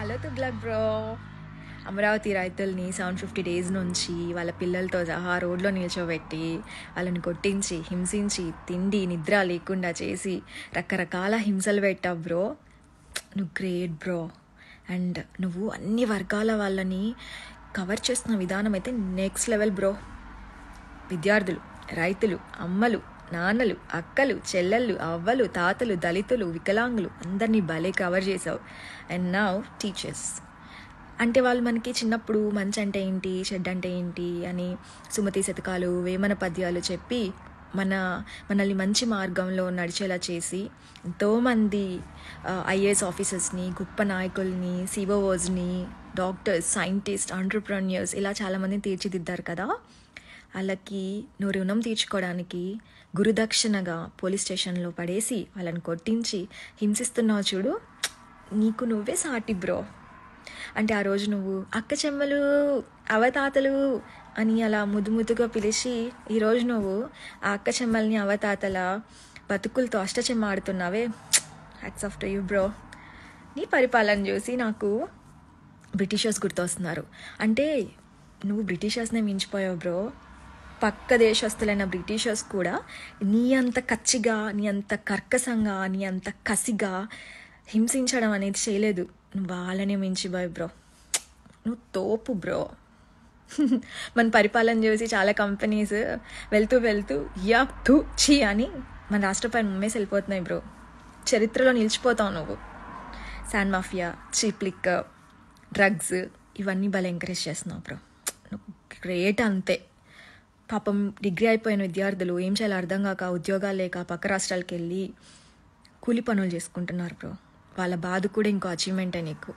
hello Tughlaq bro Amaravati రైతుల్ని seven fifty days నుంచి వాళ్ళ పిల్లలతో సహా రోడ్లో నిల్చోబెట్టి వాళ్ళని కొట్టించి హింసించి తిండి నిద్ర లేకుండా చేసి రకరకాల హింసలు పెట్టావు బ్రో నువ్వు గ్రేట్ బ్రో అండ్ నువ్వు అన్ని వర్గాల వాళ్ళని కవర్ చేస్తున్న విధానం అయితే నెక్స్ట్ లెవెల్ బ్రో విద్యార్థులు రైతులు అమ్మలు నాన్నలు అక్కలు చెల్లెళ్ళు అవ్వలు తాతలు దళితులు వికలాంగులు అందరినీ భలే కవర్ చేసావు అండ్ నౌ టీచర్స్ అంటే వాళ్ళు మనకి చిన్నప్పుడు మంచి అంటే ఏంటి చెడ్డ అంటే ఏంటి అని సుమతి శతకాలు వేమన పద్యాలు చెప్పి మన మనల్ని మంచి మార్గంలో నడిచేలా చేసి ఎంతోమంది ఐఏఎస్ ఆఫీసర్స్ని గొప్ప నాయకుల్ని సిఓఓస్ని డాక్టర్స్ సైంటిస్ట్ ఆంటర్ప్రెన్యూర్స్ ఇలా చాలామందిని తీర్చిదిద్దారు కదా వాళ్ళకి నువ్వు రుణం తీర్చుకోవడానికి గురుదక్షిణగా పోలీస్ స్టేషన్లో పడేసి వాళ్ళని కొట్టించి హింసిస్తున్నావు చూడు నీకు నువ్వే సాటి బ్రో అంటే ఆ రోజు నువ్వు అక్క చెమ్మలు అవతాతలు అని అలా ముద్దు ముద్దుగా పిలిచి ఈరోజు నువ్వు ఆ అక్క చెమ్మల్ని అవతాతల బతుకులతో అష్టచెమ్మ ఆడుతున్నావే hats off to you bro నీ పరిపాలన చూసి నాకు బ్రిటిషర్స్ గుర్తొస్తున్నారు అంటే నువ్వు బ్రిటిషర్స్నే మించిపోయావు బ్రో పక్క దేశస్తులైన బ్రిటిషర్స్ కూడా నీ అంత కచ్చిగా నీ అంత కర్కశంగా నీ అంత కసిగా హింసించడం అనేది చేయలేదు నువ్వు వాళ్ళనే మించిపోయి బ్రో నువ్వు తోపు బ్రో మన పరిపాలన చూసి చాలా కంపెనీస్ వెళ్తూ వెళ్తూ యా థూ ఛీ అని మన రాష్ట్రపై ముమ్మేసి వెళ్ళిపోతున్నాయి బ్రో చరిత్రలో నిలిచిపోతావు నువ్వు sand mafia cheap liquor drugs ఇవన్నీ భలే ఎంకరేజ్ చేస్తున్నావు బ్రో నువ్వు గ్రేట్ అంతే పాపం డిగ్రీ అయిపోయిన విద్యార్థులు ఏం చేయాలో అర్థం కాక ఉద్యోగాలు లేక పక్క రాష్ట్రాలకు వెళ్ళి కూలి పనులు చేసుకుంటున్నారు బ్రో వాళ్ళ బాధ కూడా ఇంకో అచీవ్మెంటే నీకు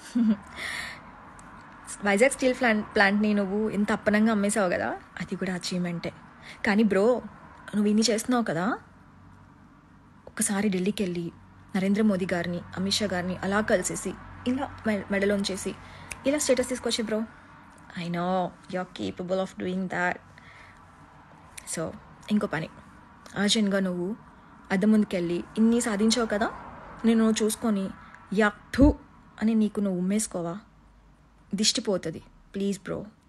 వైజాగ్ స్టీల్ ప్లాంట్ ప్లాంట్ని నువ్వు ఇంత అప్పనంగా అమ్మేసావు కదా అది కూడా అచీవ్మెంటే కానీ బ్రో నువ్వు ఇన్ని చేస్తున్నావు కదా ఒకసారి ఢిల్లీకి వెళ్ళి నరేంద్ర మోదీ గారిని అమిత్ షా గారిని అలా కలిసేసి ఇలా మె- మెడలోంచేసి ఇలా స్టేటస్ తీసుకొచ్చి bro I know you are capable of doing that so ఇంకో పని అర్జెంట్గా నువ్వు అద్దం ముందుకెళ్ళి ఇన్ని సాధించావు కదా నేను నువ్వు చూసుకొని యా థూ అని నీకు నువ్వు ఉమ్మేసుకోవా దిష్టిపోతుంది ప్లీజ్ బ్రో